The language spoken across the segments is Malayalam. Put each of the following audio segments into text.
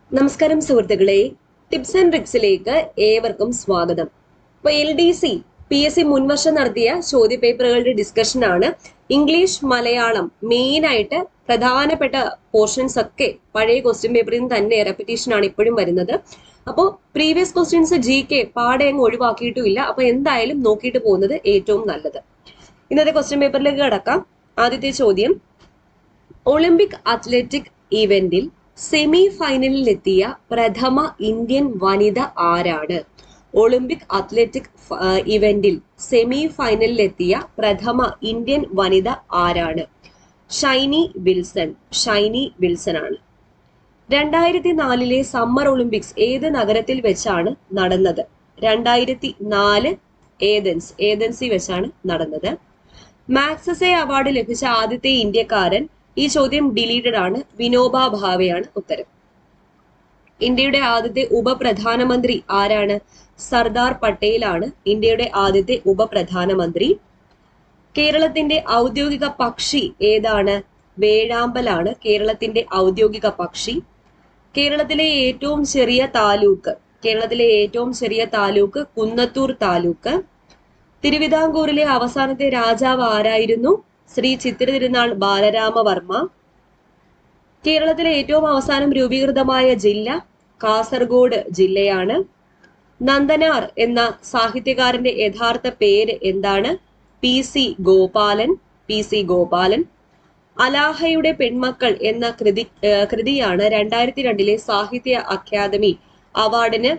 നമസ്കാരം സുഹൃത്തുക്കളെ ടിപ്സ് ആൻഡ് ട്രിക്സിലേക്ക് ഏവർക്കും സ്വാഗതം ഇപ്പൊ L D C P S C മുൻവർഷം നടത്തിയ ചോദ്യപേപ്പറുകളുടെ ഡിസ്കഷൻ ആണ് ഇംഗ്ലീഷ് മലയാളം മെയിൻ ആയിട്ട് പ്രധാനപ്പെട്ട പോർഷൻസ് ഒക്കെ പഴയ ക്വസ്റ്റ്യൻ പേപ്പറിൽ നിന്ന് തന്നെ റെപ്പിറ്റേഷൻ ആണ് ഇപ്പോഴും വരുന്നത് അപ്പോൾ പ്രീവിയസ് ക്വസ്റ്റ്യൻസ് ജി കെ പാടെ അങ്ങ് ഒഴിവാക്കിയിട്ടുമില്ല അപ്പൊ എന്തായാലും നോക്കിയിട്ട് പോകുന്നത് ഏറ്റവും നല്ലത് ഇന്നത്തെ ക്വസ്റ്റ്യൻ പേപ്പറിലേക്ക് കടക്കാം ആദ്യത്തെ ചോദ്യം ഒളിമ്പിക് അത്ലറ്റിക് ഇവന്റിൽ സെമി ഫൈനലിലെത്തിയ പ്രഥമ ഇന്ത്യൻ വനിത ആരാണ് ഒളിമ്പിക് അത്ലറ്റിക് ഫ- ആ, ഇവന്റിൽ സെമി ഫൈനലിലെത്തിയ പ്രഥമ ഇന്ത്യൻ വനിത ആരാണ് ഷൈനി വിൽസൺ ഷൈനി വിൽസൺ ആണ് രണ്ടായിരത്തി നാലിലെ സമ്മർ ഒളിമ്പിക്സ് ഏത് നഗരത്തിൽ വെച്ചാണ് നടന്നത് രണ്ടായിരത്തി നാല് ഏതൻസ് ഏതൻസി വെച്ചാണ് നടന്നത് മാക്സസെ അവാർഡ് ലഭിച്ച ആദ്യത്തെ ഇന്ത്യക്കാരൻ ഈ ചോദ്യം ഡിലീറ്റഡ് ആണ് വിനോബ ഭാവെയാണ് ഉത്തരം ഇന്ത്യയുടെ ആദ്യത്തെ ഉപപ്രധാനമന്ത്രി ആരാണ് സർദാർ പട്ടേലാണ് ഇന്ത്യയുടെ ആദ്യത്തെ ഉപപ്രധാനമന്ത്രി കേരളത്തിന്റെ ഔദ്യോഗിക പക്ഷി ഏതാണ് വേഴാമ്പലാണ് കേരളത്തിന്റെ ഔദ്യോഗിക പക്ഷി കേരളത്തിലെ ഏറ്റവും ചെറിയ താലൂക്ക് കേരളത്തിലെ ഏറ്റവും ചെറിയ താലൂക്ക് കുന്നത്തൂർ താലൂക്ക് തിരുവിതാംകൂറിലെ അവസാനത്തെ രാജാവ് ആരായിരുന്നു ശ്രീ ചിത്തിര തിരുനാൾ ബാലരാമവർമ്മ കേരളത്തിലെ ഏറ്റവും അവസാനം രൂപീകൃതമായ ജില്ല കാസർഗോഡ് ജില്ലയാണ് നന്ദനാർ എന്ന സാഹിത്യകാരന്റെ യഥാർത്ഥ പേര് എന്താണ് P C Gopalan P C Gopalan അലാഹയുടെ പെൺമക്കൾ എന്ന കൃതി ഏർ കൃതിയാണ് രണ്ടായിരത്തി രണ്ടിലെ സാഹിത്യ അക്കാദമി അവാർഡിന്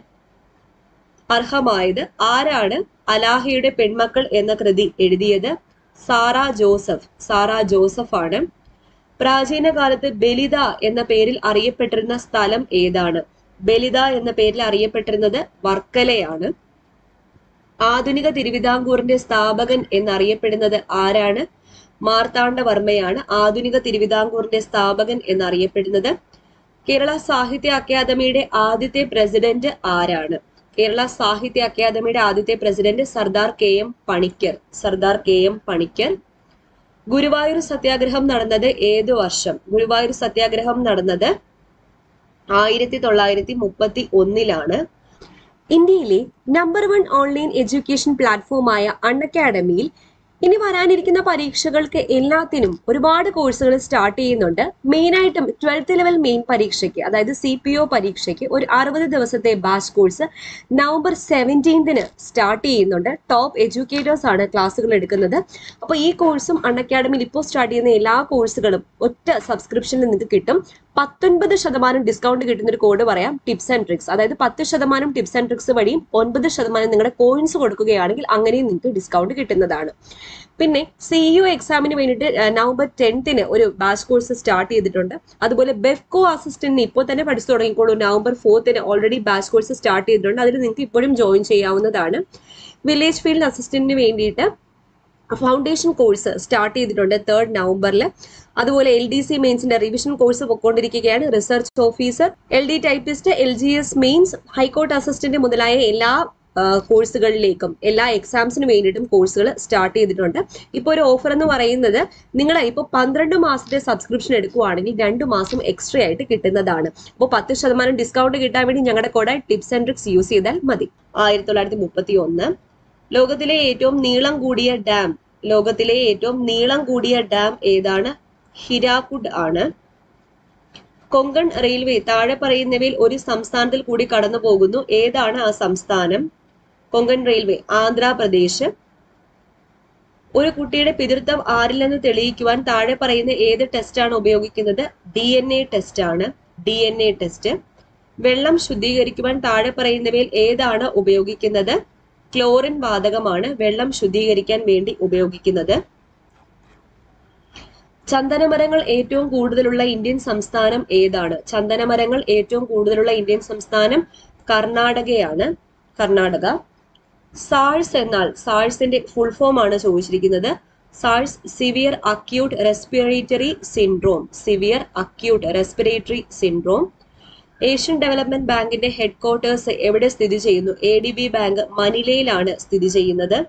അർഹമായത് ആരാണ് അലാഹയുടെ പെൺമക്കൾ എന്ന കൃതി എഴുതിയത് സാറ ജോസഫ് സാറ ജോസഫ് ആണ് പ്രാചീന കാലത്ത് ബലിത എന്ന പേരിൽ അറിയപ്പെട്ടിരുന്ന സ്ഥലം ഏതാണ് ബലിത എന്ന പേരിൽ അറിയപ്പെട്ടിരുന്നത് വർക്കലയാണ് ആധുനിക തിരുവിതാംകൂറിന്റെ സ്ഥാപകൻ എന്നറിയപ്പെടുന്നത് ആരാണ് മാർത്താണ്ഡവർമ്മയാണ് ആധുനിക തിരുവിതാംകൂറിന്റെ സ്ഥാപകൻ എന്നറിയപ്പെടുന്നത് കേരള സാഹിത്യ അക്കാദമിയുടെ ആദ്യത്തെ പ്രസിഡന്റ് ആരാണ് കേരള സാഹിത്യ അക്കാദമിയുടെ ആദ്യത്തെ president Sardar K M Panikkar Sardar K M Panikkar Guruvayur Satyagraha നടന്നത് ഏതു വർഷം ഗുരുവായൂർ സത്യാഗ്രഹം നടന്നത് ആയിരത്തി തൊള്ളായിരത്തി മുപ്പത്തി ഒന്നിലാണ് ഇന്ത്യയിലെ നമ്പർ വൺ ഓൺലൈൻ എഡ്യൂക്കേഷൻ പ്ലാറ്റ്ഫോമായ അൺ അക്കാഡമിയിൽ ഇനി വരാനിരിക്കുന്ന പരീക്ഷകൾക്ക് എല്ലാത്തിനും ഒരുപാട് കോഴ്സുകൾ സ്റ്റാർട്ട് ചെയ്യുന്നുണ്ട് മെയിനായിട്ടും ട്വൽത്ത് ലെവൽ മെയിൻ പരീക്ഷയ്ക്ക് അതായത് സി പി ഒ പരീക്ഷയ്ക്ക് ഒരു അറുപത് ദിവസത്തെ ബാച്ച് കോഴ്സ് നവംബർ സെവൻറ്റീൻത്തിന് സ്റ്റാർട്ട് ചെയ്യുന്നുണ്ട് ടോപ്പ് എഡ്യൂക്കേറ്റേഴ്സ് ആണ് ക്ലാസ്സുകൾ എടുക്കുന്നത് അപ്പോൾ ഈ കോഴ്സും അൺ അക്കാഡമിയിൽ ഇപ്പോൾ സ്റ്റാർട്ട് ചെയ്യുന്ന എല്ലാ കോഴ്സുകളും ഒറ്റ സബ്സ്ക്രിപ്ഷനിൽ നിങ്ങൾക്ക് കിട്ടും പത്തൊൻപത് ശതമാനം ഡിസ്കൗണ്ട് കിട്ടുന്ന ഒരു കോഡ് പറയാം ടിപ്സ് ആൻഡ് ട്രിക്സ് അതായത് പത്ത് ശതമാനം ടിപ്സ് ആൻഡ് ട്രിക്സ് വഴിയും ഒൻപത് ശതമാനം നിങ്ങളുടെ കോയിൻസ് കൊടുക്കുകയാണെങ്കിൽ അങ്ങനെയും നിങ്ങൾക്ക് ഡിസ്കൗണ്ട് കിട്ടുന്നതാണ് പിന്നെ സി യു എക്സാമിന് വേണ്ടിയിട്ട് ഏഹ്, നവംബർ ടെൻത്തിന് ഒരു ബാച്ച് കോഴ്സ് സ്റ്റാർട്ട് ചെയ്തിട്ടുണ്ട് അതുപോലെ ബെഫ്കോ അസിസ്റ്റന്റിന് ഇപ്പോൾ തന്നെ പഠിച്ചു തുടങ്ങിക്കോളൂ നവംബർ ഫോർത്തിന് ഓൾറെഡി ബാച്ച് കോഴ്സ് സ്റ്റാർട്ട് ചെയ്തിട്ടുണ്ട് അതിൽ നിങ്ങൾക്ക് ഇപ്പോഴും ജോയിൻ ചെയ്യാവുന്നതാണ് വില്ലേജ് ഫീൽഡ് അസിസ്റ്റന്റിന് വേണ്ടിയിട്ട് ഫൗണ്ടേഷൻ കോഴ്സ് സ്റ്റാർട്ട് ചെയ്തിട്ടുണ്ട് തേർഡ് നവംബറിൽ അതുപോലെ എൽ ഡി സി മെയിൻസിന്റെ റിവിഷൻ കോഴ്സ് പൊയ്ക്കൊണ്ടിരിക്കുകയാണ് research officer L D typist L G S mains high court assistant മുതലായ എല്ലാ ആ, കോഴ്സുകളിലേക്കും എല്ലാ എക്സാംസിന് വേണ്ടിയിട്ടും കോഴ്സുകൾ സ്റ്റാർട്ട് ചെയ്തിട്ടുണ്ട് ഇപ്പോൾ ഒരു ഓഫർ എന്ന് പറയുന്നത് നിങ്ങൾ ഇപ്പോൾ പന്ത്രണ്ട് മാസത്തെ സബ്സ്ക്രിപ്ഷൻ എടുക്കുവാണെങ്കിൽ രണ്ട് മാസം എക്സ്ട്രാ ആയിട്ട് കിട്ടുന്നതാണ് അപ്പോൾ പത്ത് ശതമാനം ഡിസ്കൗണ്ട് കിട്ടാൻ വേണ്ടി ഞങ്ങളുടെ കൂടെ ടിപ്സ് ആൻഡ് ട്രിക്സ് യൂസ് ചെയ്താൽ മതി ആയിരത്തി തൊള്ളായിരത്തി മുപ്പത്തി ഒന്ന് ലോകത്തിലെ ഏറ്റവും നീളം കൂടിയ ഡാം ലോകത്തിലെ ഏറ്റവും നീളം കൂടിയ ഡാം ഏതാണ് ഹിരാക്കുഡ് ആണ് കൊങ്കൺ റെയിൽവേ താഴെ പറയുന്നവയിൽ ഒരു സംസ്ഥാനത്തിൽ കൂടി കടന്നു പോകുന്നു ഏതാണ് ആ സംസ്ഥാനം കൊങ്കൺ റെയിൽവേ ആന്ധ്രാപ്രദേശ് ഒരു കുട്ടിയുടെ പിതൃത്വം ആരില്ലെന്ന് തെളിയിക്കുവാൻ താഴെ പറയുന്ന ഏത് ടെസ്റ്റാണ് ഉപയോഗിക്കുന്നത് ഡി എൻ എ ടെസ്റ്റ് ആണ് ഡി എൻ എ ടെസ്റ്റ് വെള്ളം ശുദ്ധീകരിക്കുവാൻ താഴെ പറയുന്നവയിൽ ഏതാണ് ഉപയോഗിക്കുന്നത് ക്ലോറിൻ വാതകമാണ് വെള്ളം ശുദ്ധീകരിക്കാൻ വേണ്ടി ഉപയോഗിക്കുന്നത് ചന്ദനമരങ്ങൾ ഏറ്റവും കൂടുതലുള്ള ഇന്ത്യൻ സംസ്ഥാനം ഏതാണ് ചന്ദനമരങ്ങൾ ഏറ്റവും കൂടുതലുള്ള ഇന്ത്യൻ സംസ്ഥാനം കർണാടകയാണ് കർണാടക സാഴ്സ് എന്നാൽ സാഴ്സിന്റെ ഫുൾ ഫോം ആണ് ചോദിച്ചിരിക്കുന്നത് SARS severe acute respiratory syndrome severe acute respiratory syndrome Asian development ബാങ്കിന്റെ ഹെഡ് ക്വാർട്ടേഴ്സ് എവിടെ സ്ഥിതി ചെയ്യുന്നു എ ഡി ബി ബാങ്ക് മനിലയിലാണ് സ്ഥിതി ചെയ്യുന്നത്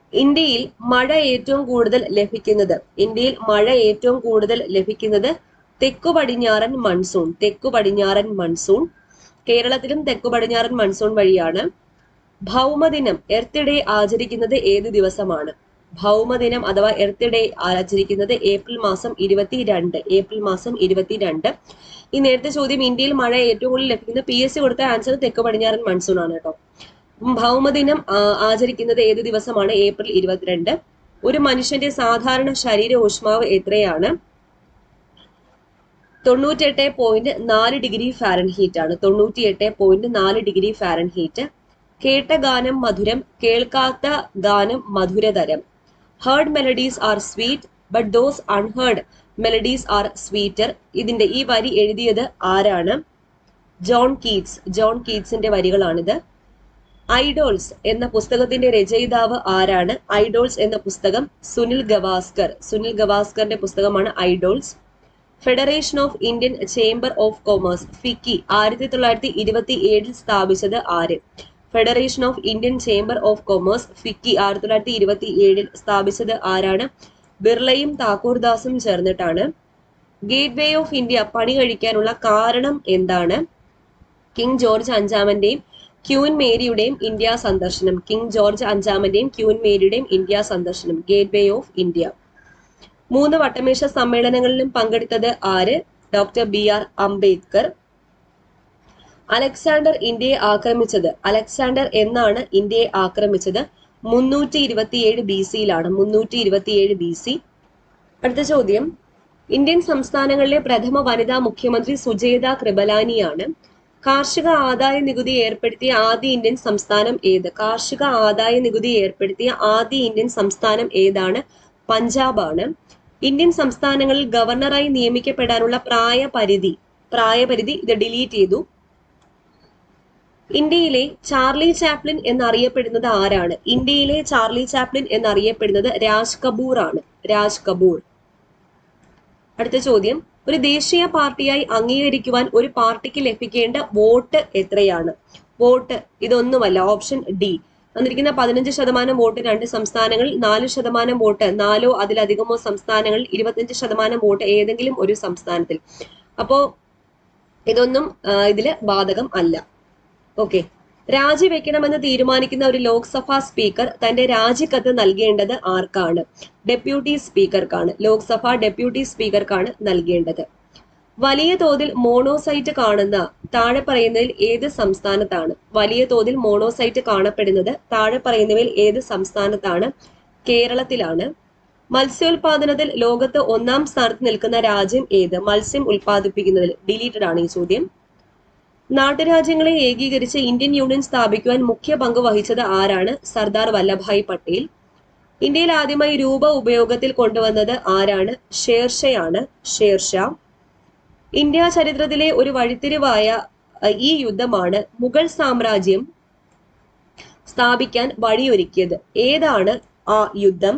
ഇന്ത്യയിൽ മഴ ഏറ്റവും കൂടുതൽ ലഭിക്കുന്നത് ഇന്ത്യയിൽ മഴ ഏറ്റവും കൂടുതൽ ലഭിക്കുന്നത് തെക്കു പടിഞ്ഞാറൻ മൺസൂൺ തെക്കു പടിഞ്ഞാറൻ മൺസൂൺ കേരളത്തിലും തെക്കു പടിഞ്ഞാറൻ മൺസൂൺ വഴിയാണ് ഭൗമദിനം എർത്ത് ഡേ ആചരിക്കുന്നത് ഏത് ദിവസമാണ് ഭൗമദിനം അഥവാ എർത്ത് ഡേ ആചരിക്കുന്നത് ഏപ്രിൽ മാസം ഇരുപത്തിരണ്ട് ഏപ്രിൽ മാസം ഇരുപത്തിരണ്ട് ഈ നേരത്തെ ചോദ്യം ഇന്ത്യയിൽ മഴ ഏറ്റവും കൂടുതൽ ലഭിക്കുന്ന പി എസ് സി കൊടുത്ത ആൻസർ തെക്കു പടിഞ്ഞാറൻ മൺസൂൺ ആണ് കേട്ടോ ഉം, ഭൗമദിനം ആ, ആചരിക്കുന്നത് ഏത് ദിവസമാണ് ഏപ്രിൽ ഇരുപത്തിരണ്ട് ഒരു മനുഷ്യന്റെ സാധാരണ ശരീര ഊഷ്മാവ് എത്രയാണ് തൊണ്ണൂറ്റെട്ട് പോയിന്റ് നാല് ഡിഗ്രി ഫാരൻഹീറ്റ് ആണ് തൊണ്ണൂറ്റിയെട്ട് പോയിന്റ് നാല് ഡിഗ്രി ഫാരൻഹീറ്റ് കേട്ട ഗാനം മധുരം കേൾക്കാത്ത ഗാനം മധുരതരം heard melodies are sweet but those unheard melodies are sweeter ഇതിന്റെ ഈ വരി എഴുതിയത് ആരാണ് ജോൺ കീറ്റ്സ് ജോൺ കീറ്റ്സിന്റെ വരികളാണിത് ഐഡോൾസ് എന്ന പുസ്തകത്തിന്റെ രചയിതാവ് ആരാണ് ഐഡോൾസ് എന്ന പുസ്തകം സുനിൽ ഗവാസ്കർ സുനിൽ ഗവാസ്കറിന്റെ പുസ്തകമാണ് Idols Federation of Indian Chamber of Commerce FICCI ആയിരത്തി തൊള്ളായിരത്തി ഇരുപത്തി ഏഴിൽ സ്ഥാപിച്ചത് ആര് Federation of Indian Chamber of Commerce FICCI ആയിരത്തി തൊള്ളായിരത്തി ഇരുപത്തി ഏഴിൽ സ്ഥാപിച്ചത് ആരാണ് ബിർളയും താക്കൂർദാസും ചേർന്നിട്ടാണ് ഗേറ്റ് വേ ഓഫ് ഇന്ത്യ പണി കഴിക്കാനുള്ള കാരണം എന്താണ് കിങ് ജോർജ് അഞ്ചാമന്റെയും ക്യൂൻ മേരിയുടെയും ഇന്ത്യ സന്ദർശനം കിങ് ജോർജ് അഞ്ചാമന്റെയും ക്യൂൻ മേരിയുടെയും ഇന്ത്യ സന്ദർശനം ഗേറ്റ് വേ ഓഫ് ഇന്ത്യ മൂന്ന് വട്ടമേശ സമ്മേളനങ്ങളിലും പങ്കെടുത്തത് ആര് doctor B R Ambedkar Alexander ഇന്ത്യയെ ആക്രമിച്ചത് അലക്സാണ്ടർ എന്നാണ് ഇന്ത്യയെ ആക്രമിച്ചത് മുന്നൂറ്റി ഇരുപത്തിയേഴ് ബി സിയിലാണ് മുന്നൂറ്റി ഇരുപത്തിയേഴ് ബി സി അടുത്ത ചോദ്യം ഇന്ത്യൻ സംസ്ഥാനങ്ങളിലെ പ്രഥമ വനിതാ മുഖ്യമന്ത്രി സുജേത കൃപലാനിയാണ് കാർഷിക ആദായ നികുതി ഏർപ്പെടുത്തിയ ആദ്യ ഇന്ത്യൻ സംസ്ഥാനം ഏത് കാർഷിക ആദായ നികുതി ഏർപ്പെടുത്തിയ ആദ്യ ഇന്ത്യൻ സംസ്ഥാനം ഏതാണ് പഞ്ചാബാണ് ഇന്ത്യൻ സംസ്ഥാനങ്ങളിൽ ഗവർണറായി നിയമിക്കപ്പെടാനുള്ള പ്രായപരിധി പ്രായപരിധി ഇത് ഡിലീറ്റ് ചെയ്തു ഇന്ത്യയിലെ ചാർലി ചാപ്ലിൻ എന്നറിയപ്പെടുന്നത് ആരാണ് ഇന്ത്യയിലെ ചാർലി ചാപ്ലിൻ എന്നറിയപ്പെടുന്നത് രാജ് കപൂർ ആണ് രാജ് കപൂർ അടുത്ത ചോദ്യം ഒരു ദേശീയ പാർട്ടിയായി അംഗീകരിക്കുവാൻ ഒരു പാർട്ടിക്ക് ലഭിക്കേണ്ട വോട്ട് എത്രയാണ് വോട്ട് ഇതൊന്നുമല്ല ഓപ്ഷൻ ഡി തന്നിരിക്കുന്ന പതിനഞ്ച് ശതമാനം വോട്ട് രണ്ട് സംസ്ഥാനങ്ങളിൽ നാല് ശതമാനം വോട്ട് നാലോ അതിലധികമോ സംസ്ഥാനങ്ങളിൽ ഇരുപത്തിയഞ്ച് ശതമാനം വോട്ട് ഏതെങ്കിലും ഒരു സംസ്ഥാനത്തിൽ അപ്പോ ഇതൊന്നും ആ, ഇതില് ബാധകം അല്ല ഓക്കെ രാജിവെക്കണമെന്ന് തീരുമാനിക്കുന്ന ഒരു ലോക്സഭാ സ്പീക്കർ തന്റെ രാജിക്കത്ത് നൽകേണ്ടത് ആർക്കാണ് ഡെപ്യൂട്ടി സ്പീക്കർക്കാണ് ലോക്സഭ ഡെപ്യൂട്ടി സ്പീക്കർക്കാണ് നൽകേണ്ടത് വലിയ തോതിൽ മോണോസൈറ്റ് കാണുന്ന താഴെ പറയുന്നതിൽ ഏത് സംസ്ഥാനത്താണ് വലിയ തോതിൽ മോണോസൈറ്റ് കാണപ്പെടുന്നത് താഴെ പറയുന്നവയിൽ ഏത് സംസ്ഥാനത്താണ് കേരളത്തിലാണ് മത്സ്യോൽപാദനത്തിൽ ലോകത്ത് ഒന്നാം സ്ഥാനത്ത് നിൽക്കുന്ന രാജ്യം ഏത് മത്സ്യം ഉൽപ്പാദിപ്പിക്കുന്നതിൽ ഡിലീറ്റഡ് ആണ് ഈ ചോദ്യം നാട്ടുരാജ്യങ്ങളെ ഏകീകരിച്ച് ഇന്ത്യൻ യൂണിയൻ സ്ഥാപിക്കുവാൻ മുഖ്യ പങ്ക് വഹിച്ചത് ആരാണ് സർദാർ വല്ലഭായ് പട്ടേൽ ഇന്ത്യയിൽ ആദ്യമായി രൂപ ഉപയോഗത്തിൽ കൊണ്ടുവന്നത് ആരാണ് ഷേർഷയാണ് ഷേർഷാ ഇന്ത്യ ചരിത്രത്തിലെ ഒരു വഴിത്തിരിവായ അഹ്, ഈ യുദ്ധമാണ് മുഗൾ സാമ്രാജ്യം സ്ഥാപിക്കാൻ വഴിയൊരുക്കിയത് ഏതാണ് ആ യുദ്ധം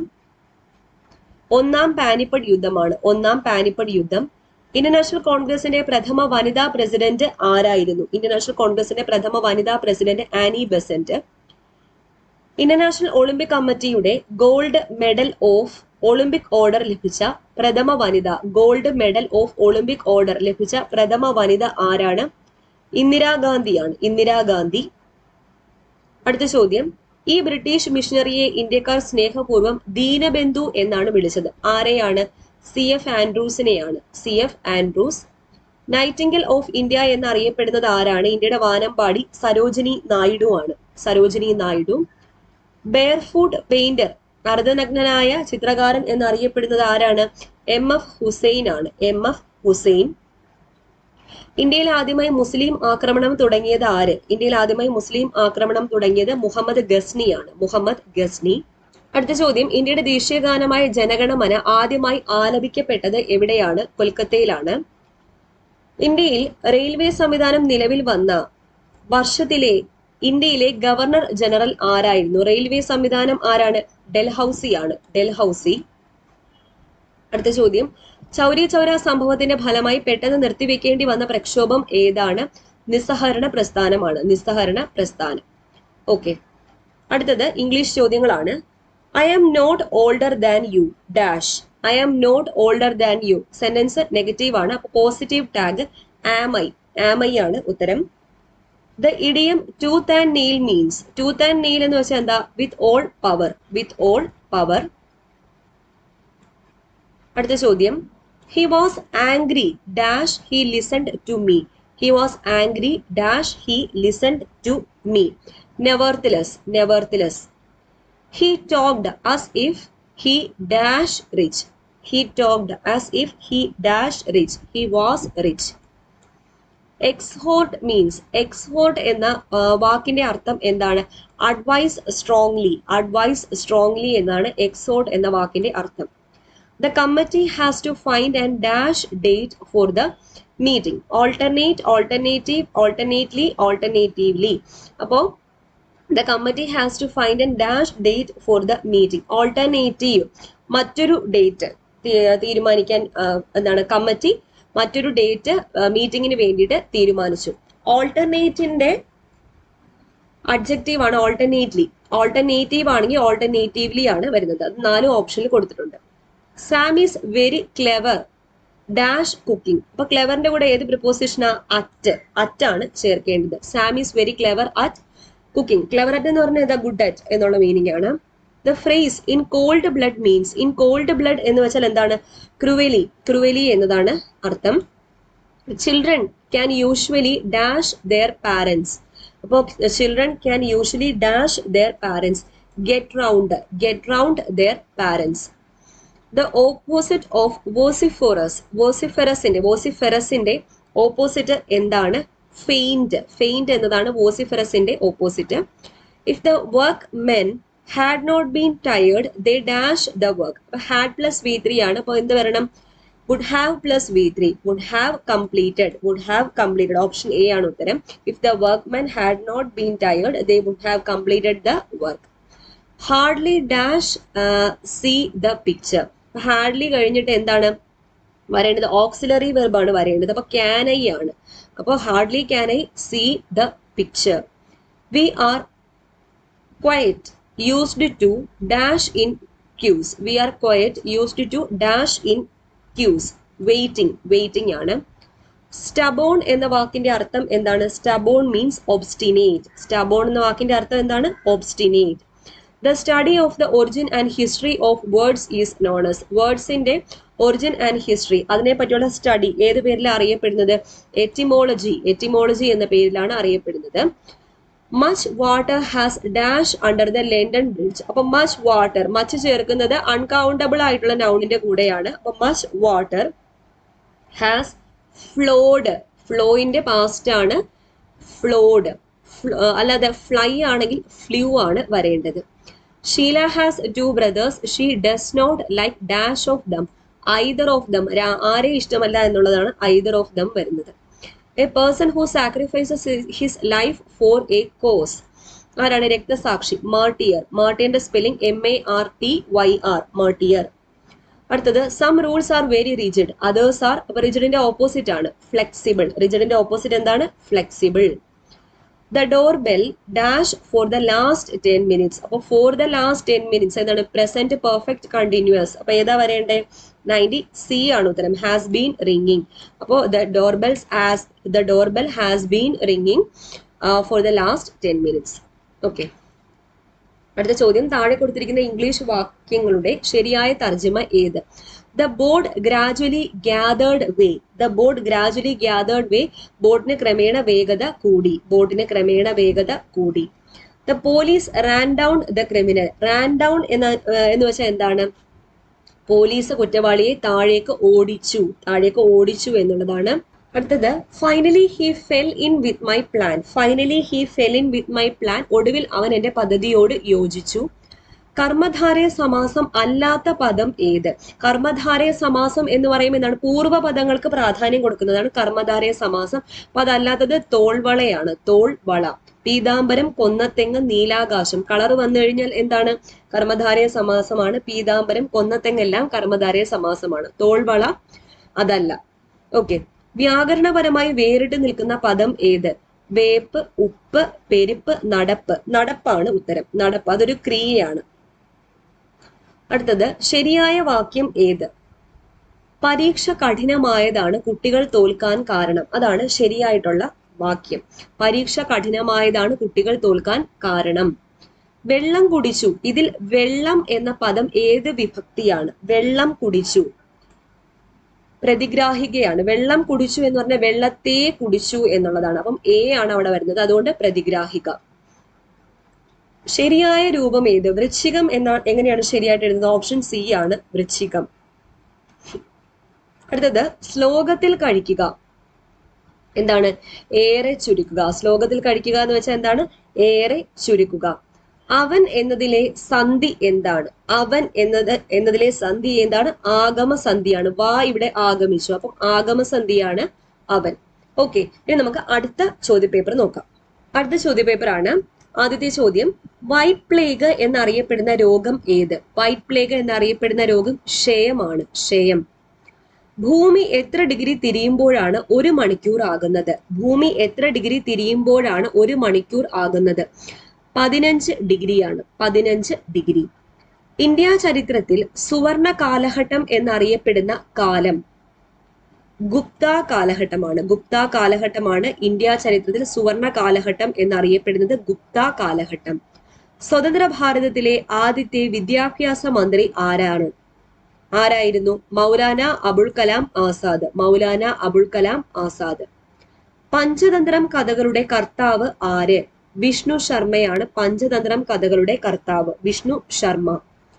ഒന്നാം പാനിപ്പട്ട് യുദ്ധമാണ് ഒന്നാം പാനിപ്പട്ട് യുദ്ധം ഇന്ത്യൻ നാഷണൽ കോൺഗ്രസിന്റെ പ്രഥമ വനിതാ പ്രസിഡന്റ് ആരായിരുന്നു ഇന്ത്യൻ നാഷണൽ കോൺഗ്രസിന്റെ പ്രഥമ വനിതാ president Annie Besant international Olympic കമ്മിറ്റിയുടെ gold medal of Olympic order ലഭിച്ച പ്രഥമ വനിത gold medal of Olympic order ലഭിച്ച പ്രഥമ വനിത ആരാണ് ഇന്ദിരാഗാന്ധിയാണ് ഇന്ദിരാഗാന്ധി അടുത്ത ചോദ്യം ഈ ബ്രിട്ടീഷ് മിഷണറിയെ ഇന്ത്യക്കാർ സ്നേഹപൂർവ്വം ദീനബന്ധു എന്നാണ് വിളിച്ചത് ആരെയാണ് സി എഫ് ആൻഡ്രൂസിനെയാണ് C F Andrews nightingale of India എന്നറിയപ്പെടുന്നത് ആരാണ് ഇന്ത്യയുടെ വാനമ്പാടി സരോജിനി നായിഡു ആണ് സരോജിനി നായിഡു ബെയർഫൂട്ട് പെയിന്റർ അർദ്ധനഗ്നനായ ചിത്രകാരൻ എന്നറിയപ്പെടുന്നത് ആരാണ് എം എഫ് ഹുസൈൻ ആണ് എം എഫ് ഹുസൈൻ ഇന്ത്യയിൽ ആദ്യമായി മുസ്ലിം ആക്രമണം തുടങ്ങിയത് ആര് ഇന്ത്യയിൽ ആദ്യമായി മുസ്ലിം ആക്രമണം തുടങ്ങിയത് മുഹമ്മദ് ഗസ്നിയാണ് മുഹമ്മദ് ഗസ്നി അടുത്ത ചോദ്യം ഇന്ത്യയുടെ ദേശീയ ഗാനമായ ജനഗണമന ആദ്യമായി ആലപിക്കപ്പെട്ടത് എവിടെയാണ് കൊൽക്കത്തയിലാണ് ഇന്ത്യയിൽ റെയിൽവേ സംവിധാനം നിലവിൽ വന്ന വർഷത്തിലെ ഇന്ത്യയിലെ ഗവർണർ ജനറൽ ആരായിരുന്നു റെയിൽവേ സംവിധാനം ആരാണ് ഡെൽഹൌസി ആണ് ഡെൽഹൌസി അടുത്ത ചോദ്യം ചൗരി ചൗര സംഭവത്തിന്റെ ഫലമായി പെട്ടെന്ന് നിർത്തിവെക്കേണ്ടി വന്ന പ്രക്ഷോഭം ഏതാണ് നിസ്സഹരണ പ്രസ്ഥാനമാണ് നിസ്സഹരണ പ്രസ്ഥാനം ഓക്കെ അടുത്തത് ഇംഗ്ലീഷ് ചോദ്യങ്ങളാണ് I am not older than you dash I am not older than you sentence negative ആണ് അപ്പൊ positive tag am I am I ആണ് ഉത്തരം the idiom tooth and nail means tooth and nail എന്ന് വെച്ചാൽ എന്താ with all power with all power അടുത്ത ചോദ്യം he was angry dash he listened to me he was angry dash he listened to me nevertheless nevertheless he talked as if he dash rich he talked as if he dash rich he was rich exhort means exhort എന്ന ആ, വാക്കിന്റെ അർത്ഥം എന്താണ് അഡ്വൈസ് സ്ട്രോങ്ലി അഡ്വൈസ് സ്ട്രോങ്ലി എന്നാണ് എക്സോർട്ട് എന്ന വാക്കിന്റെ അർത്ഥം the committee has to find and dash date for the meeting alternate alternative alternately alternatively അപ്പോൾ the committee has to find and dash date for the meeting alternative മറ്റൊരു ഡേറ്റ് തീരുമാനിക്കാൻ ആ, എന്താണ് കമ്മിറ്റി മറ്റൊരു ഡേറ്റ് മീറ്റിംഗിന് വേണ്ടിയിട്ട് തീരുമാനിച്ചു ഓൾട്ടർനേറ്റിന്റെ അഡ്ജക്റ്റീവ് ആണ് ഓൾട്ടർനേറ്റ്ലി ഓൾട്ടർനേറ്റീവ് ആണെങ്കിൽ ഓൾട്ടർനേറ്റീവ്ലി ആണ് വരുന്നത് അത് നാല് ഓപ്ഷനിൽ കൊടുത്തിട്ടുണ്ട് Sam is very clever dash cooking അപ്പൊ ക്ലെവറിന്റെ കൂടെ ഏത് പ്രിപ്പോസിഷനാ അറ്റ് അറ്റാണ് ചേർക്കേണ്ടത് Sam is very clever at cooking clever at എന്ന് പറഞ്ഞാൽ എന്താ ഗുഡ് അറ്റ് എന്നുള്ള മീനിങ് ആണ് the phrase in cold blood means in cold blood എന്ന് വെച്ചാൽ എന്താണ് ക്രുവലി ക്രുവലി എന്നതാണ് അർത്ഥം children can usually dash their parents അപ്പോൾ children can usually dash their parents get round get round their parents the opposite of vociferous വോസിഫെറസിന്റെ വോസിഫെറസിന്റെ ഓപ്പോസിറ്റ് എന്താണ് ഫെയിൻറ്റ് ഫെയിൻറ്റ് എന്നതാണ് വോസിഫെറസിന്റെ opposite if the work men had not been tired they dash the work അപ്പൊ ഹാഡ് പ്ലസ് വി ത്രീ ആണ് അപ്പോൾ എന്ത് വരണം would have plus V three would have completed would have completed option A ആണ് ഉത്തരം if the work men had not been tired they would have completed the work hardly dash see the picture hardly കഴിഞ്ഞിട്ട് എന്താണ് വരേണ്ടത് ഓക്സിലറി വെർബാണ് വരേണ്ടത് അപ്പൊ ക്യാൻ ഐ ആണ് അപ്പോൾ hardly can I see the picture we are quite used to dash in queues we are quite used to dash in queues waiting waiting ആണ് സ്റ്റബോൺ എന്ന വാക്കിന്റെ അർത്ഥം എന്താണ് സ്റ്റബോൺ മീൻസ് ഒബ്സ്റ്റിനേറ്റ് സ്റ്റബോൺ എന്ന വാക്കിന്റെ അർത്ഥം എന്താണ് obstinate the study of the origin and history of words is known as വേർഡ്സിന്റെ ഒറിജിൻ ആൻഡ് ഹിസ്റ്ററി അതിനെ പറ്റിയുള്ള സ്റ്റഡി ഏത് പേരിലാണ് അറിയപ്പെടുന്നത് എറ്റിമോളജി എറ്റിമോളജി എന്ന പേരിലാണ് അറിയപ്പെടുന്നത് much water has dash under the London bridge അപ്പൊ മച്ച് വാട്ടർ മച്ച് ചേർക്കുന്നത് അൺകൗണ്ടബിൾ ആയിട്ടുള്ള നൗണിന്റെ കൂടെയാണ് അപ്പൊ മച്ച് വാട്ടർ ഹാസ് ഫ്ലോഡ് ഫ്ലോയിന്റെ പാസ്റ്റ് ആണ് ഫ്ലോഡ് അല്ലാതെ ഫ്ലൈ ആണെങ്കിൽ ഫ്ലൂ ആണ് വരേണ്ടത് Sheila has two brothers she does not like dash of them either of them ആരെ ഇഷ്ടമല്ല എന്നുള്ളതാണ് ഐദർ ഓഫ് ദം വരുന്നത് a person who sacrifices his life for a cause ആരാണ് രക്തസാക്ഷി martyr മാർട്ടിയറിന്റെ spelling M A R T Y R martyr അടുത്തത് some rules are very rigid others are അപ്പൊ റിജിഡിന്റെ ഓപ്പോസിറ്റ് ആണ് ഫ്ലെക്സിബിൾ റിജിഡിന്റെ ഓപ്പോസിറ്റ് എന്താണ് flexible the door bell dash for the last ten minutes അപ്പോൾ for the last ten minutes എന്താണ് പ്രസന്റ് പെർഫെക്റ്റ് കണ്ടിന്യൂസ് അപ്പൊ ഏതാ വരേണ്ടേ നയൻറ്റി സി ആണ് ഉത്തരം ഹാസ് ബീൻ റിംഗിങ് അപ്പോൾ the door bells as the door bell has been ringing for the last ten minutes okay അടുത്ത ചോദ്യം താഴെ കൊടുത്തിരിക്കുന്ന ഇംഗ്ലീഷ് വാക്യങ്ങളുടെ ശരിയായ തർജ്ജമ ഏത് the board gradually gathered way the board gradually gathered way ബോട്ടിന് ക്രമേണ വേഗത കൂടി ബോട്ടിന് ക്രമേണ വേഗത കൂടി the police ran down the criminal ran down എന്ന ഏഹ് എന്ന് വെച്ചാൽ എന്താണ് പോലീസ് കുറ്റവാളിയെ താഴേക്ക് ഓടിച്ചു താഴേക്ക് ഓടിച്ചു എന്നുള്ളതാണ് അടുത്തത് finally he fell in with my plan finally he fell in with my plan ഒടുവിൽ അവൻ എന്റെ പദ്ധതിയോട് യോജിച്ചു കർമ്മധാരയ സമാസം അല്ലാത്ത പദം ഏത് കർമ്മധാരയ സമാസം എന്ന് പറയുമ്പോൾ എന്താണ് പൂർവ്വ പദങ്ങൾക്ക് പ്രാധാന്യം കൊടുക്കുന്നതാണ് കർമ്മധാരയ സമാസം അപ്പൊ അതല്ലാത്തത് തോൾവളയാണ് തോൾവള പീതാംബരം കൊന്നത്തെങ്ങ് നീലാകാശം കളർ വന്നു കഴിഞ്ഞാൽ എന്താണ് കർമ്മധാരയ സമാസമാണ് പീതാംബരം കൊന്നത്തെങ്ങെല്ലാം കർമ്മധാരയ സമാസമാണ് തോൾവള അതല്ല ഓക്കെ വ്യാകരണപരമായി വേറിട്ട് നിൽക്കുന്ന പദം ഏത് വേപ്പ് ഉപ്പ് പെരുപ്പ് നടപ്പ് നടപ്പാണ് ഉത്തരം നടപ്പ് അതൊരു ക്രിയയാണ് അടുത്തത് ശരിയായ വാക്യം ഏത് പരീക്ഷ കഠിനമായതാണ് കുട്ടികൾ തോൽക്കാൻ കാരണം അതാണ് ശരിയായിട്ടുള്ള വാക്യം പരീക്ഷ കഠിനമായതാണ് കുട്ടികൾ തോൽക്കാൻ കാരണം വെള്ളം കുടിച്ചു ഇതിൽ വെള്ളം എന്ന പദം ഏത് വിഭക്തിയാണ് വെള്ളം കുടിച്ചു പ്രതിഗ്രാഹികയാണ് വെള്ളം കുടിച്ചു എന്ന് പറഞ്ഞാൽ വെള്ളത്തെ കുടിച്ചു എന്നുള്ളതാണ് അപ്പം എ ആണ് അവിടെ വരുന്നത് അതുകൊണ്ട് പ്രതിഗ്രാഹിക ശരിയായ രൂപം ഏത് വൃശ്ചികം എന്ന എങ്ങനെയാണ് ശരിയായിട്ട് എഴുതുന്നത് ഓപ്ഷൻ സി ആണ് വൃശ്ചികം അടുത്തത് ശ്ലോകത്തിൽ കഴിക്കുക എന്താണ് ഏറെ ചുരുക്കുക ശ്ലോകത്തിൽ കഴിക്കുക എന്ന് വെച്ചാൽ എന്താണ് ഏറെ ചുരുക്കുക അവൻ എന്നതിലെ സന്ധി എന്താണ് അവൻ എന്നത് എന്നതിലെ സന്ധി എന്താണ് ആഗമ സന്ധിയാണ് വാ ഇവിടെ ആഗമിച്ചു അപ്പം ആഗമ സന്ധിയാണ് അവൻ ഓക്കെ ഇനി നമുക്ക് അടുത്ത ചോദ്യപേപ്പർ നോക്കാം അടുത്ത ചോദ്യപേപ്പർ ആണ് ആദ്യത്തെ ചോദ്യം വൈറ്റ് പ്ലേഗ് എന്നറിയപ്പെടുന്ന രോഗം ഏത് വൈറ്റ് പ്ലേഗ് എന്നറിയപ്പെടുന്ന രോഗം ക്ഷയമാണ് ക്ഷയം ഭൂമി എത്ര ഡിഗ്രി തിരിയുമ്പോഴാണ് ഒരു മണിക്കൂർ ആകുന്നത് ഭൂമി എത്ര ഡിഗ്രി തിരിയുമ്പോഴാണ് ഒരു മണിക്കൂർ ആകുന്നത് പതിനഞ്ച് ഡിഗ്രിയാണ് പതിനഞ്ച് ഡിഗ്രി ഇന്ത്യ ചരിത്രത്തിൽ സുവർണ കാലഘട്ടം എന്നറിയപ്പെടുന്ന കാലം ഗുപ്ത കാലഘട്ടമാണ് ഗുപ്ത കാലഘട്ടമാണ് ഇന്ത്യ ചരിത്രത്തിൽ സുവർണ കാലഘട്ടം എന്നറിയപ്പെടുന്നത് ഗുപ്ത കാലഘട്ടം സ്വതന്ത്ര ഭാരതത്തിലെ ആദ്യത്തെ വിദ്യാഭ്യാസ മന്ത്രി ആരാണ് ആരായിരുന്നു മൗലാന അബുൾ കലാം ആസാദ് മൗലാന അബുൾ കലാം ആസാദ് പഞ്ചതന്ത്രം കഥകളുടെ കർത്താവ് ആര് വിഷ്ണു ശർമ്മയാണ് പഞ്ചതന്ത്രം കഥകളുടെ കർത്താവ് വിഷ്ണു ശർമ്മ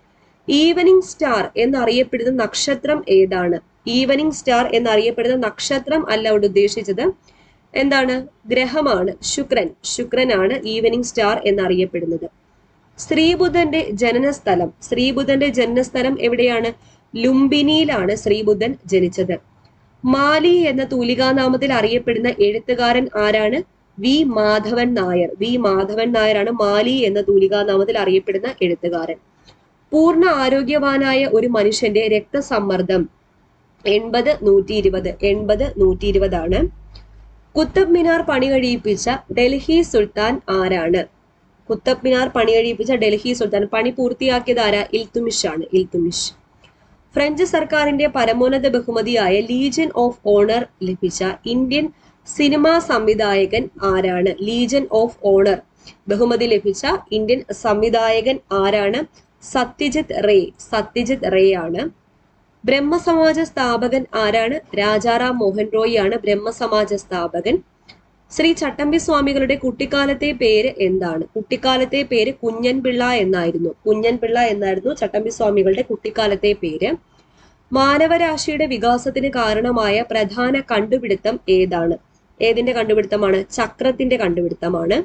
ഈവനിങ് സ്റ്റാർ എന്നറിയപ്പെടുന്ന നക്ഷത്രം ഏതാണ് ഈവനിങ് സ്റ്റാർ എന്നറിയപ്പെടുന്ന നക്ഷത്രം അല്ല അവിടെ ഉദ്ദേശിച്ചത് എന്താണ് ഗ്രഹമാണ് ശുക്രൻ ശുക്രനാണ് ഈവനിങ് സ്റ്റാർ എന്നറിയപ്പെടുന്നത് ശ്രീബുധന്റെ ജനനസ്ഥലം ശ്രീബുധന്റെ ജനനസ്ഥലം എവിടെയാണ് ലുംബിനിയിലാണ് ശ്രീബുധൻ ജനിച്ചത് മാലി എന്ന തൂലികാനാമത്തിൽ അറിയപ്പെടുന്ന എഴുത്തുകാരൻ ആരാണ് വി മാധവൻ നായർ വി മാധവൻ നായരാണ് മാലി എന്ന തൂലികാനാമത്തിൽ അറിയപ്പെടുന്ന എഴുത്തുകാരൻ പൂർണ്ണ ആരോഗ്യവാനായ ഒരു മനുഷ്യന്റെ രക്തസമ്മർദ്ദം എൺപത് നൂറ്റി ഇരുപത് എൺപത് നൂറ്റി ഇരുപതാണ് കുത്തബ് മിനാർ പണി കഴിയിപ്പിച്ച ഡൽഹി സുൽത്താൻ ആരാണ് കുത്തബ് മിനാർ പണി കഴിയിപ്പിച്ച ഡൽഹി സുൽത്താൻ പണി പൂർത്തിയാക്കിയത് ആരാ ഇൽത്തുമിഷ് ആണ് ഇൽത്തുമിഷ് ഫ്രഞ്ച് സർക്കാരിന്റെ പരമോന്നത ബഹുമതിയായ ലീജൻ ഓഫ് ഓണർ ലഭിച്ച ഇന്ത്യൻ സിനിമാ സംവിധായകൻ ആരാണ് ലീജൻ ഓഫ് ഓണർ ബഹുമതി ലഭിച്ച ഇന്ത്യൻ സംവിധായകൻ ആരാണ് സത്യജിത് റേ സത്യജിത് റേ ആണ് ബ്രഹ്മസമാജ സ്ഥാപകൻ ആരാണ് രാജാറാം മോഹൻ റോയ് ആണ് ബ്രഹ്മസമാജ സ്ഥാപകൻ ശ്രീ ചട്ടമ്പി സ്വാമികളുടെ കുട്ടിക്കാലത്തെ പേര് എന്താണ് കുട്ടിക്കാലത്തെ പേര് കുഞ്ഞൻപിള്ള എന്നായിരുന്നു കുഞ്ഞൻപിള്ള എന്നായിരുന്നു ചട്ടമ്പി സ്വാമികളുടെ കുട്ടിക്കാലത്തെ പേര് മാനവരാശിയുടെ വികാസത്തിന് കാരണമായ പ്രധാന കണ്ടുപിടുത്തം ഏതാണ് ഏതിന്റെ കണ്ടുപിടുത്തമാണ് ചക്രത്തിന്റെ കണ്ടുപിടുത്തമാണ്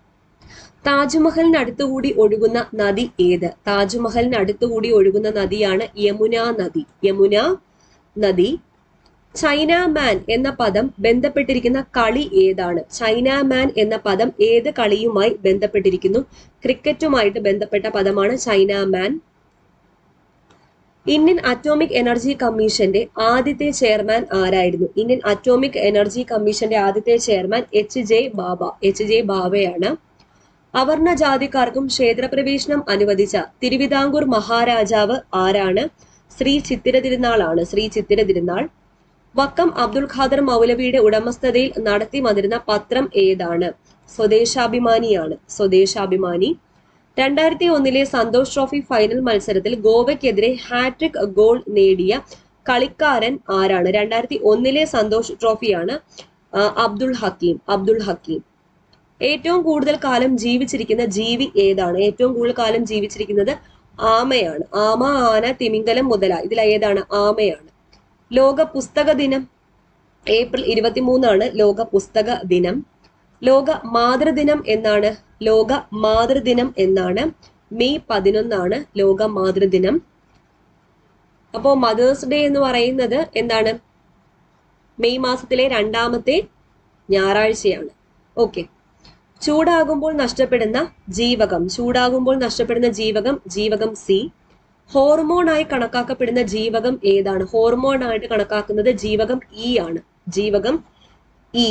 താജ്മഹലിന് അടുത്തുകൂടി ഒഴുകുന്ന നദി ഏത് താജ്മഹലിന് അടുത്തുകൂടി ഒഴുകുന്ന നദിയാണ് യമുന നദി യമുന നദി ചൈന മാൻ എന്ന പദം ബന്ധപ്പെട്ടിരിക്കുന്ന കളി ഏതാണ് ചൈന മാൻ എന്ന പദം ഏത് കളിയുമായി ബന്ധപ്പെട്ടിരിക്കുന്നു ക്രിക്കറ്റുമായിട്ട് ബന്ധപ്പെട്ട പദമാണ് chinaman Indian atomic energy കമ്മീഷന്റെ ആദ്യത്തെ ചെയർമാൻ ആരായിരുന്നു ഇന്ത്യൻ അറ്റോമിക് എനർജി കമ്മീഷന്റെ ആദ്യത്തെ chairman H J Bhabha H J ബാബയാണ് അവർണ ജാതിക്കാർക്കും ക്ഷേത്രപ്രവേശനം അനുവദിച്ച തിരുവിതാംകൂർ മഹാരാജാവ് ആരാണ് ശ്രീ ചിത്തിര തിരുനാളാണ് ശ്രീ ചിത്തിര തിരുനാൾ വക്കം അബ്ദുൽ ഖാദർ മൗലവിയുടെ ഉടമസ്ഥതയിൽ നടത്തി വന്നിരുന്ന പത്രം ഏതാണ് സ്വദേശാഭിമാനിയാണ് സ്വദേശാഭിമാനി രണ്ടായിരത്തി ഒന്നിലെ സന്തോഷ് ട്രോഫി ഫൈനൽ മത്സരത്തിൽ ഗോവയ്ക്കെതിരെ ഹാട്രിക് ഗോൾ നേടിയ കളിക്കാരൻ ആരാണ് രണ്ടായിരത്തി ഒന്നിലെ സന്തോഷ് ട്രോഫിയാണ് ആ, അബ്ദുൾ ഹക്കീം അബ്ദുൾ ഹക്കീം ഏറ്റവും കൂടുതൽ കാലം ജീവിച്ചിരിക്കുന്ന ജീവി ഏതാണ് ഏറ്റവും കൂടുതൽ കാലം ജീവിച്ചിരിക്കുന്നത് ആമയാണ് ആമ ആന തിമിംഗലം മുതല ഇതിൽ ഏതാണ് ആമയാണ് ലോക പുസ്തക ദിനം ഏപ്രിൽ ഇരുപത്തിമൂന്നാണ് ലോക പുസ്തക ദിനം ലോക മാതൃദിനം എന്നാണ് ലോക മാതൃദിനം എന്നാണ് മെയ് പതിനൊന്നാണ് ലോക മാതൃദിനം അപ്പോ മദേഴ്സ് ഡേ എന്ന് പറയുന്നത് എന്താണ് മെയ് മാസത്തിലെ രണ്ടാമത്തെ ഞായറാഴ്ചയാണ് ഓക്കെ ചൂടാകുമ്പോൾ നഷ്ടപ്പെടുന്ന ജീവകം ചൂടാകുമ്പോൾ നഷ്ടപ്പെടുന്ന ജീവകം ജീവകം സി ഹോർമോണായി കണക്കാക്കപ്പെടുന്ന ജീവകം ഏതാണ് ഹോർമോൺ ആയിട്ട് കണക്കാക്കുന്നത് ജീവകം ഇ ആണ് ജീവകം ഇ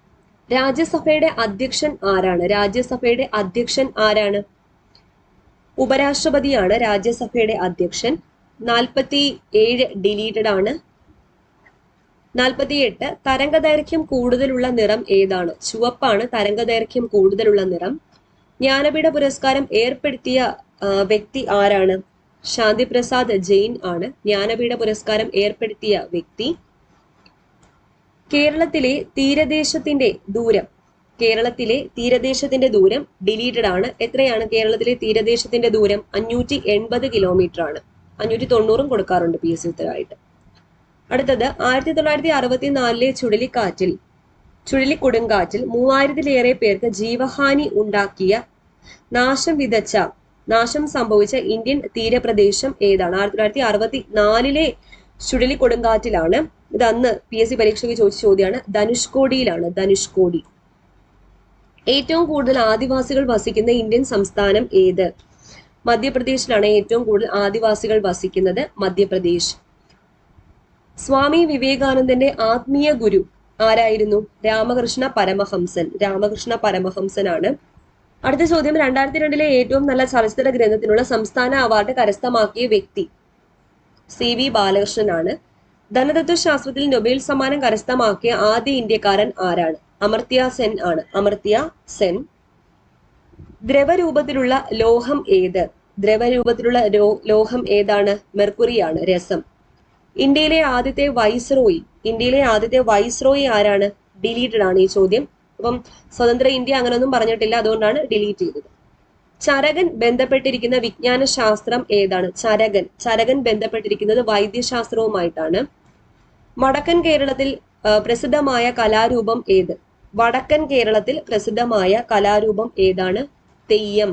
രാജ്യസഭയുടെ അധ്യക്ഷൻ ആരാണ് രാജ്യസഭയുടെ അധ്യക്ഷൻ ആരാണ് ഉപരാഷ്ട്രപതിയാണ് രാജ്യസഭയുടെ അധ്യക്ഷൻ നാൽപ്പത്തി ഏഴ് ഡിലീറ്റഡ് ആണ് നാൽപ്പത്തിയെട്ട് തരംഗദൈർഘ്യം കൂടുതലുള്ള നിറം ഏതാണ് ചുവപ്പാണ് തരംഗദൈർഘ്യം കൂടുതലുള്ള നിറം ജ്ഞാനപീഠ പുരസ്കാരം ഏർപ്പെടുത്തിയ ആ, വ്യക്തി ആരാണ് ശാന്തി പ്രസാദ് ജെയിൻ ആണ് ജ്ഞാനപീഠ പുരസ്കാരം ഏർപ്പെടുത്തിയ വ്യക്തി കേരളത്തിലെ തീരദേശത്തിന്റെ ദൂരം കേരളത്തിലെ തീരദേശത്തിന്റെ ദൂരം ഡിലീറ്റഡ് ആണ് എത്രയാണ് കേരളത്തിലെ തീരദേശത്തിന്റെ ദൂരം അഞ്ഞൂറ്റി എൺപത് കിലോമീറ്റർ ആണ് അഞ്ഞൂറ്റി തൊണ്ണൂറും കൊടുക്കാറുണ്ട് പി എസ് സി ഉത്തരമായിട്ട് അടുത്തത് ആയിരത്തി തൊള്ളായിരത്തി അറുപത്തിനാലിലെ ചുഴലിക്കാറ്റിൽ ചുഴലിക്കൊടുങ്കാറ്റിൽ മൂവായിരത്തിലേറെ പേർക്ക് ജീവഹാനി ഉണ്ടാക്കിയ നാശം വിതച്ച നാശം സംഭവിച്ച ഇന്ത്യൻ തീരപ്രദേശം ഏതാണ് ആയിരത്തി തൊള്ളായിരത്തി അറുപത്തി നാലിലെ ചുഴലിക്കൊടുങ്കാറ്റിലാണ് ഇത് അന്ന് പി എസ് സി പരീക്ഷയ്ക്ക് ചോദിച്ച ചോദ്യമാണ് ധനുഷ്കോടിയിലാണ് ധനുഷ്കോടി ഏറ്റവും കൂടുതൽ ആദിവാസികൾ വസിക്കുന്ന ഇന്ത്യൻ സംസ്ഥാനം ഏത് മധ്യപ്രദേശിലാണ് ഏറ്റവും കൂടുതൽ ആദിവാസികൾ വസിക്കുന്നത് മധ്യപ്രദേശ് സ്വാമി വിവേകാനന്ദന്റെ ആത്മീയ ഗുരു ആരായിരുന്നു രാമകൃഷ്ണ പരമഹംസൻ രാമകൃഷ്ണ പരമഹംസനാണ് അടുത്ത ചോദ്യം രണ്ടായിരത്തി രണ്ടിലെ ഏറ്റവും നല്ല ചലച്ചിത്ര ഗ്രന്ഥത്തിനുള്ള സംസ്ഥാന അവാർഡ് കരസ്ഥമാക്കിയ വ്യക്തി സി വി ബാലകൃഷ്ണനാണ് ധനതത്വശാസ്ത്രത്തിൽ നൊബേൽ സമ്മാനം കരസ്ഥമാക്കിയ ആദ്യ ഇന്ത്യക്കാരൻ ആരാണ് അമർത്യ സെൻ ആണ് അമർത്യ സെൻ ദ്രവരൂപത്തിലുള്ള ലോഹം ഏത് ദ്രവരൂപത്തിലുള്ള ലോ- ലോഹം ഏതാണ് മെർക്കുറിയാണ് രസം ഇന്ത്യയിലെ ആദ്യത്തെ വൈസ്രോയി ഇന്ത്യയിലെ ആദ്യത്തെ വൈസ്രോയി ആരാണ് ഡിലീറ്റഡ് ആണ് ഈ ചോദ്യം അപ്പം സ്വതന്ത്ര ഇന്ത്യ അങ്ങനെയൊന്നും പറഞ്ഞിട്ടില്ല അതുകൊണ്ടാണ് ഡിലീറ്റ് ചെയ്തത് ചരകൻ ബന്ധപ്പെട്ടിരിക്കുന്ന വിജ്ഞാന ശാസ്ത്രം ഏതാണ് ചരകൻ ചരകൻ ബന്ധപ്പെട്ടിരിക്കുന്നത് വൈദ്യശാസ്ത്രവുമായിട്ടാണ് വടക്കൻ കേരളത്തിൽ ആ, പ്രസിദ്ധമായ കലാരൂപം ഏത് വടക്കൻ കേരളത്തിൽ പ്രസിദ്ധമായ കലാരൂപം ഏതാണ് തെയ്യം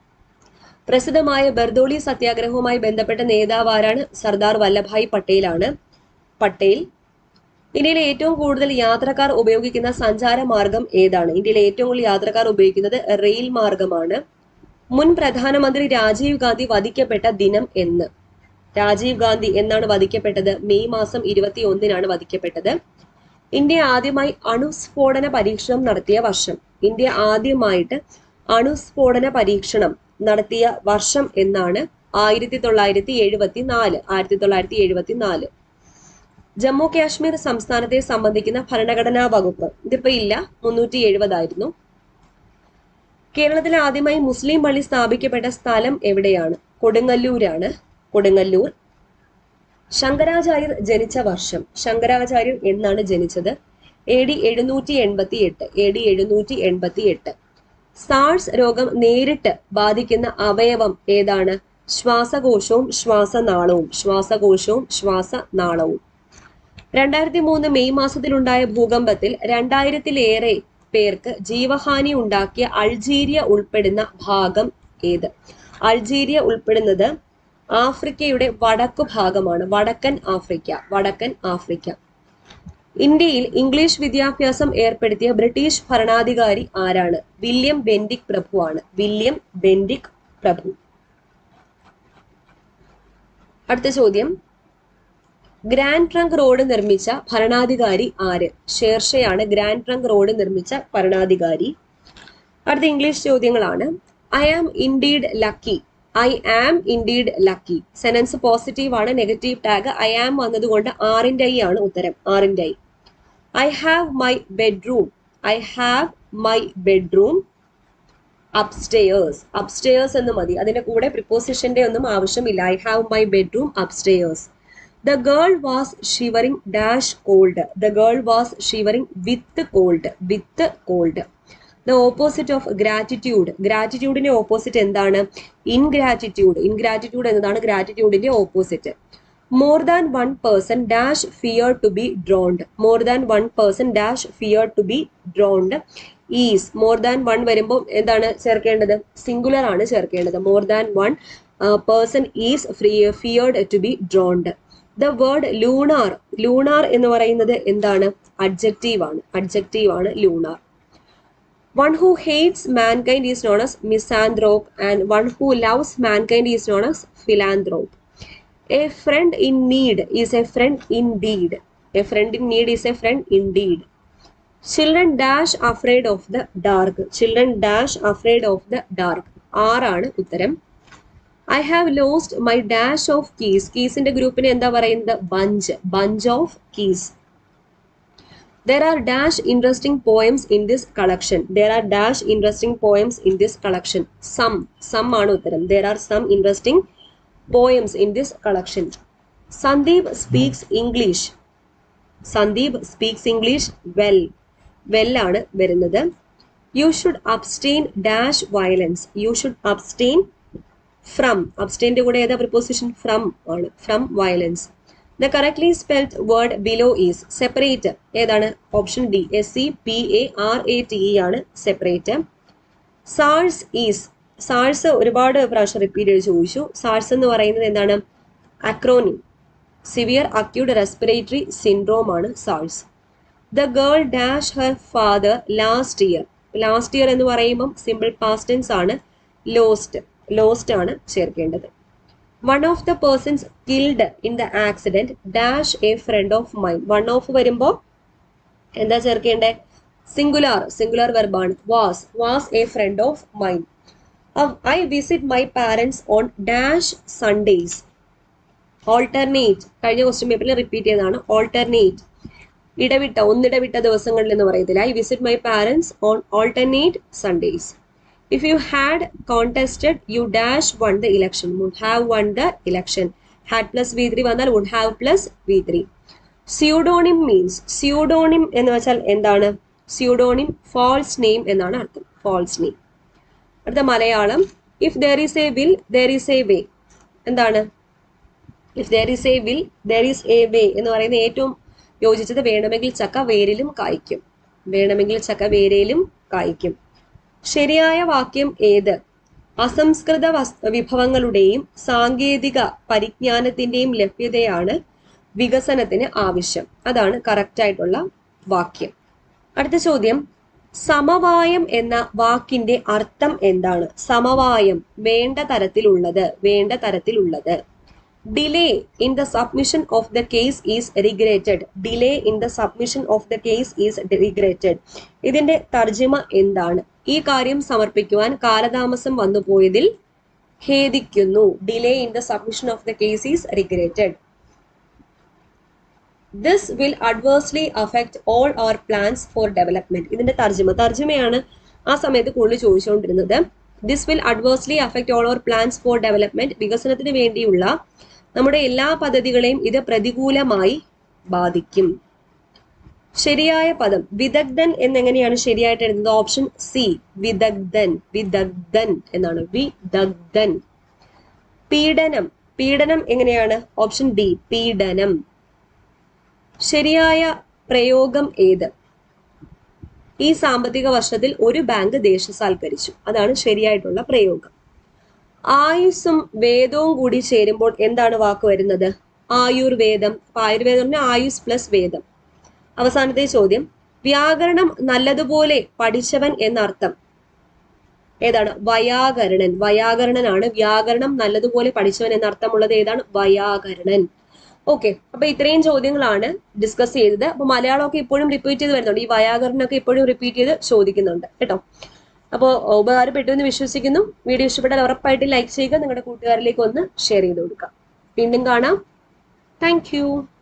പ്രസിദ്ധമായ ബർദോളി സത്യാഗ്രഹവുമായി ബന്ധപ്പെട്ട നേതാവ് ആരാണ് സർദാർ വല്ലഭായ് പട്ടേലാണ് പട്ടേൽ ഇന്ത്യയിലെ ഏറ്റവും കൂടുതൽ യാത്രക്കാർ ഉപയോഗിക്കുന്ന സഞ്ചാര മാർഗം ഏതാണ് ഇന്ത്യയിലെ ഏറ്റവും കൂടുതൽ യാത്രക്കാർ ഉപയോഗിക്കുന്നത് റെയിൽ മാർഗമാണ് മുൻ പ്രധാനമന്ത്രി രാജീവ് ഗാന്ധി വധിക്കപ്പെട്ട ദിനം എന്ന് രാജീവ് ഗാന്ധി എന്നാണ് വധിക്കപ്പെട്ടത് മെയ് മാസം ഇരുപത്തി ഒന്നിനാണ് വധിക്കപ്പെട്ടത് ഇന്ത്യ ആദ്യമായി അണുസ്ഫോടന പരീക്ഷണം നടത്തിയ വർഷം ഇന്ത്യ ആദ്യമായിട്ട് അണുസ്ഫോടന പരീക്ഷണം നടത്തിയ വർഷം എന്നാണ് ആയിരത്തി തൊള്ളായിരത്തി എഴുപത്തി നാല് ആയിരത്തി തൊള്ളായിരത്തി എഴുപത്തി നാല് ജമ്മു കാശ്മീർ സംസ്ഥാനത്തെ സംബന്ധിക്കുന്ന ഭരണഘടനാ വകുപ്പ് ഇതിപ്പോ ഇല്ല മുന്നൂറ്റി എഴുപതായിരുന്നു കേരളത്തിൽ ആദ്യമായി മുസ്ലിം പള്ളി സ്ഥാപിക്കപ്പെട്ട സ്ഥലം എവിടെയാണ് കൊടുങ്ങല്ലൂരാണ് കൊടുങ്ങല്ലൂർ ശങ്കരാചാര്യർ ജനിച്ച വർഷം ശങ്കരാചാര്യർ എന്നാണ് ജനിച്ചത് എ ഡി എഴുന്നൂറ്റി എൺപത്തി എട്ട് എ ഡി എഴുന്നൂറ്റി എൺപത്തി എട്ട് സാഴ്സ് രോഗം നേരിട്ട് ബാധിക്കുന്ന അവയവം ഏതാണ് ശ്വാസകോശവും ശ്വാസനാളവും ശ്വാസകോശവും ശ്വാസനാളവും രണ്ടായിരത്തി മൂന്ന് മെയ് മാസത്തിലുണ്ടായ ഭൂകമ്പത്തിൽ രണ്ടായിരത്തിലേറെ പേർക്ക് ജീവഹാനി ഉണ്ടാക്കിയ അൾജീരിയ ഉൾപ്പെടുന്ന ഭാഗം ഏത് അൾജീരിയ ഉൾപ്പെടുന്നത് ആഫ്രിക്കയുടെ വടക്കു ഭാഗമാണ് വടക്കൻ ആഫ്രിക്ക വടക്കൻ ആഫ്രിക്ക ഇന്ത്യയിൽ ഇംഗ്ലീഷ് വിദ്യാഭ്യാസം ഏർപ്പെടുത്തിയ ബ്രിട്ടീഷ് ഭരണാധികാരി ആരാണ് വില്യം ബെൻഡിക് പ്രഭു ആണ് വില്യം ബെൻഡിക് പ്രഭു അടുത്ത ചോദ്യം ഗ്രാൻഡ് ട്രങ്ക് റോഡ് നിർമ്മിച്ച ഭരണാധികാരി ആര് ഷേർഷയാണ് ഗ്രാൻഡ് ട്രങ്ക് റോഡ് നിർമ്മിച്ച ഭരണാധികാരി അടുത്ത ഇംഗ്ലീഷ് ചോദ്യങ്ങളാണ് I am indeed lucky I am indeed lucky sentence positive ആണ് നെഗറ്റീവ് ടാഗ് ഐ ആം വന്നതുകൊണ്ട് ആറിന്റെ ഐ ആണ് ഉത്തരം aren't I I have my bedroom I have my bedroom upstairs upstairs എന്ന് മതി അതിന്റെ കൂടെ പ്രിപ്പോസിഷന്റെ ഒന്നും ആവശ്യമില്ല I have my bedroom upstairs the girl was shivering dash cold the girl was shivering with cold with cold the opposite of gratitude ഗ്രാറ്റിറ്റ്യൂഡിന്റെ ഓപ്പോസിറ്റ് എന്താണ് ഇൻഗ്രാറ്റിറ്റ്യൂഡ് ഇൻഗ്രാറ്റിറ്റ്യൂഡ് എന്നതാണ് ഗ്രാറ്റിറ്റ്യൂഡിന്റെ opposite more than one person dash fear to be drowned more than one person dash fear to be drowned is more than one വരുമ്പോൾ എന്താണ് ചേർക്കേണ്ടത് സിംഗുലർ ആണ് ചേർക്കേണ്ടത് more than one person is free feared to be drowned the word lunar lunar എന്ന് പറയുന്നത് എന്താണ് അഡ്ജക്റ്റീവ് ആണ് അഡ്ജക്റ്റീവ് ആണ് lunar one who hates mankind is known as misanthrope and one who loves mankind is known as ഫിലാൻഡ്രോപ്പ് a friend in need is a friend in deed a friend in need is a friend in deed children dash afraid of the dark children dash afraid of the dark ആറാണ് ഉത്തരം I have lost my dash of keys കീസിന്റെ ഗ്രൂപ്പിനെ എന്താ പറയുന്നത് bunch bunch of keys There are dash interesting poems in this collection. There are dash interesting poems in this collection. Some, some ആണ് ഉത്തരം. There are some interesting poems in this collection. Sandeep speaks English. Sandeep speaks English well. Well ആണ് വരുന്നത്. You should abstain dash violence. You should abstain from. Abstain കൂടെ ഏതാ preposition from ആണ്. From violence. The correctly spelled word below is separate ഏതാണ് option D S C P A R A T E ആണ് സെപ്പറേറ്റ് സാൾസ് ഈസ് സാൾസ് ഒരുപാട് പ്രാവശ്യം റിപ്പീറ്റ് ചെയ്ത് ചോദിച്ചു സാൾസ് എന്ന് പറയുന്നത് എന്താണ് acronym severe acute respiratory syndrome ആണ് SARS the girl dash her father last year last year എന്ന് പറയുമ്പം സിമ്പിൾ പാസ്റ്റൻസ് ആണ് ലോസ്റ്റ് ലോസ്റ്റ് ആണ് ചേർക്കേണ്ടത് one of the persons killed in the accident dash A friend of mine one of വരുമ്പോൾ എന്താ ചേർക്കേണ്ടത് സിംഗുലാർ സിംഗുലാർ വെർബാണ് was was a friend of mine I visit my parents on dash Sundays alternate കഴിഞ്ഞ ക്വസ്റ്റ്യൻ പേപ്പറിൽ റിപ്പീറ്റ് ചെയ്തതാണ് ഓൾട്ടർനേറ്റ് ഇടവിട്ട ഒന്നിടവിട്ട ദിവസങ്ങളിൽ എന്ന് പറയത്തില്ല I visit my parents on alternate Sundays if you had contested you dash won the election would have won the election had plus v3 വന്നാൽ would have plus v3 pseudonym means pseudonym എന്ന് വെച്ചാൽ എന്താണ് pseudonym false name എന്നാണ് അർത്ഥം false name അടുത്ത Malayalam if there is a will there is a way എന്താണ് if there is a will there is a way എന്ന് പറയുന്ന ഏറ്റവും യോജിച്ചത് വേണമെങ്കിൽ ചക്ക വേരിലും കായ്ക്കും വേണമെങ്കിൽ ചക്ക വേരയിലും കായ്ക്കും ശരിയായ വാക്യം ഏത് അസംസ്കൃത വസ് വിഭവങ്ങളുടെയും സാങ്കേതിക പരിജ്ഞാനത്തിന്റെയും ലഭ്യതയാണ് വികസനത്തിന് ആവശ്യം അതാണ് കറക്റ്റ് ആയിട്ടുള്ള വാക്യം അടുത്ത ചോദ്യം സമവായം എന്ന വാക്കിന്റെ അർത്ഥം എന്താണ് സമവായം വേണ്ട തരത്തിലുള്ളത് വേണ്ട തരത്തിലുള്ളത് delay in the submission of the case is regretted delay in the submission of the case is regretted ഇതിന്റെ തർജിമ എന്താണ് ഈ കാര്യം സമർപ്പിക്കുവാൻ കാലതാമസം വന്നുപോയതിൽ ഖേദിക്കുന്നു delay in the submission of the case is regretted this will adversely affect all our plans for development ഇതിന്റെ തർജ്ജമ തർജ്ജമയാണ് ആ സമയത്ത് കൂടുതൽ ചോദിച്ചുകൊണ്ടിരുന്നത് this will adversely affect all our plans for development വികസനത്തിന് വേണ്ടിയുള്ള നമ്മുടെ എല്ലാ പദ്ധതികളെയും ഇത് പ്രതികൂലമായി ബാധിക്കും ശരിയായ പദം വിദഗ്ധൻ എന്നെങ്ങനെയാണ് ശരിയായിട്ട് എഴുതുന്നത് ഓപ്ഷൻ സി വിദഗ്ധൻ വിദഗ്ധൻ എന്നാണ് വിദഗ്ധൻ പീഡനം പീഡനം എങ്ങനെയാണ് ഓപ്ഷൻ ഡി പീഡനം ശരിയായ പ്രയോഗം ഏത് ഈ സാമ്പത്തിക വർഷത്തിൽ ഒരു ബാങ്ക് ദേശസാൽക്കരിച്ചു അതാണ് ശരിയായിട്ടുള്ള പ്രയോഗം ആയുസ്സും വേദവും കൂടി ചേരുമ്പോൾ എന്താണ് വാക്ക് വരുന്നത് ആയുർവേദം അപ്പൊ ആയുർവേദം പറഞ്ഞാൽ ആയുസ് പ്ലസ് വേദം അവസാനത്തെ ചോദ്യം വ്യാകരണം നല്ലതുപോലെ പഠിച്ചവൻ എന്നർത്ഥം ഏതാണ് വയാകരണൻ വയാകരണനാണ് വ്യാകരണം നല്ലതുപോലെ പഠിച്ചവൻ എന്നർത്ഥമുള്ളത് ഏതാണ് വയാകരണൻ ഓക്കെ അപ്പൊ ഇത്രയും ചോദ്യങ്ങളാണ് ഡിസ്കസ് ചെയ്തത് അപ്പൊ മലയാളമൊക്കെ ഇപ്പോഴും റിപ്പീറ്റ് ചെയ്ത് വരുന്നുണ്ട് ഈ വയാകരണമൊക്കെ ഇപ്പോഴും റിപ്പീറ്റ് ചെയ്ത് ചോദിക്കുന്നുണ്ട് കേട്ടോ അപ്പോൾ ഉപകാരപ്പെട്ടു എന്ന് വിശ്വസിക്കുന്നു വീഡിയോ ഇഷ്ടപ്പെട്ടാൽ ഉറപ്പായിട്ട് ലൈക്ക് ചെയ്യുക നിങ്ങളുടെ കൂട്ടുകാരിലേക്ക് ഒന്ന് ഷെയർ ചെയ്ത് കൊടുക്കുക വീണ്ടും കാണാം താങ്ക്